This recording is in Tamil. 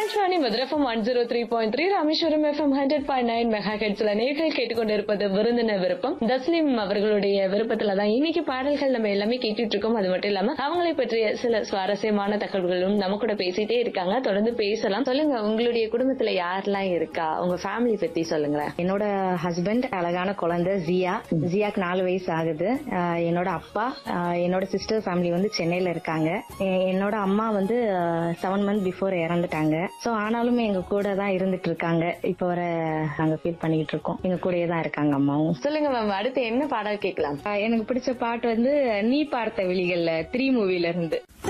ஆகாஷ்வாணி மதுரஃபம் one zero three point three Rameswaram FM hundred point nine mega ஹெட்ஸ்ல நேர்கள் கேட்டுக்கொண்டிருப்பது விருந்தினர் விருப்பம் தஸ்லீம் அவர்களுடைய விருப்பத்துல தான் இன்னைக்கு பாடல்கள் நம்ம எல்லாமே கேட்டுட்டு இருக்கோம் அது மட்டும் இல்லாம அவங்களை பற்றிய சில சுவாரஸ்யமான தகவல்களும் நம்ம கூட பேசிட்டே இருக்காங்க தொடர்ந்து பேசலாம் சொல்லுங்க உங்களுடைய குடும்பத்துல யாரெல்லாம் இருக்கா உங்க ஃபேமிலி பத்தி சொல்லுங்களேன் என்னோட ஹஸ்பண்ட் அழகான குழந்தை ஜியா ஜியாக்கு நாலு வயசு ஆகுது ஆஹ் என்னோட அப்பா ஆஹ் என்னோட சிஸ்டர் ஃபேமிலி வந்து சென்னையில இருக்காங்க எ- என்னோட அம்மா வந்து செவன் மந்த் பிஃபோர் இறந்துட்டாங்க சோ ஆனாலும் எங்க கூட தான் இருந்துட்டு இருக்காங்க இப்போ வர நாங்க ஃபீல் பண்ணிட்டு இருக்கோம் எங்க கூடயே தான் இருக்காங்க அம்மாவும் சொல்லுங்க மேம் அடுத்து என்ன பாடல் கேட்கலாம் ஆஹ் எனக்கு பிடிச்ச பாட்டு வந்து நீ பார்த்த விழிகள்ல த்ரீ மூவில இருந்து